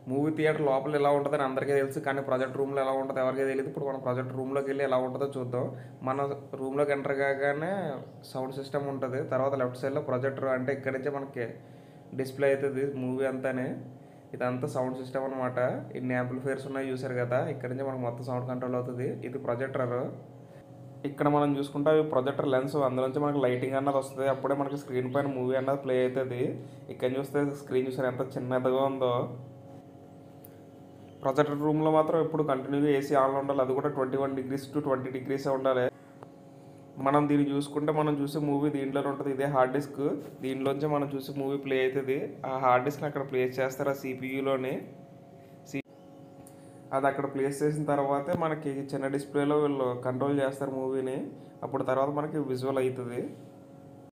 movie theatre లోపల ఎలా ఉంటుందని అందరికీ తెలుసు కానీ ప్రాజెక్ట్ రూమ్లో ఎలా ఉంటుందో ఎవరికీ తెలియదు ఇప్పుడు మనం ప్రాజెక్ట్ రూమ్లోకి వెళ్ళి ఎలా ఉంటుందో చూద్దాం మన రూమ్లోకి ఎంటర్ కాగానే సౌండ్ సిస్టమ్ ఉంటుంది తర్వాత లెఫ్ట్ సైడ్లో ప్రొజెక్టర్ అంటే ఇక్కడి నుంచే మనకి డిస్ప్లే అవుతుంది మూవీ అంతానే ఇదంతా సౌండ్ సిస్టమ్ అనమాట ఇన్ని యాంప్లిఫైర్స్ ఉన్నాయి చూసారు కదా ఇక్కడ నుంచి మనకు మొత్తం సౌండ్ కంట్రోల్ అవుతుంది ఇది ప్రొజెక్టర్ ఇక్కడ మనం చూసుకుంటే అవి ప్రొజెక్టర్ లెన్స్ అందులోంచి మనకి లైటింగ్ అన్నది వస్తుంది అప్పుడే మనకి స్క్రీన్ పైన మూవీ అన్నది ప్లే అవుతుంది ఇక్కడ చూస్తే స్క్రీన్ చూసారు ఎంత చిన్నదిగా ఉందో ప్రొజెక్టర్ రూమ్లో మాత్రం ఎప్పుడు కంటిన్యూగా ఏసీ ఆన్లో ఉండాలి అది కూడా twenty one degrees to twenty degrees ఉండాలి మనం దీన్ని చూసుకుంటే మనం చూసే మూవీ దీంట్లోనే ఉంటుంది ఇదే హార్డ్ డిస్క్ దీనిలోంచి మనం చూసే మూవీ ప్లే అవుతుంది ఆ హార్డ్ డిస్క్ని అక్కడ ప్లేస్ చేస్తారు ఆ సిపియూలోని అది అక్కడ ప్లేస్ చేసిన తర్వాతే మనకి చిన్న డిస్ప్లేలో వీళ్ళు కంట్రోల్ చేస్తారు మూవీని అప్పుడు తర్వాత మనకి విజువల్ అవుతుంది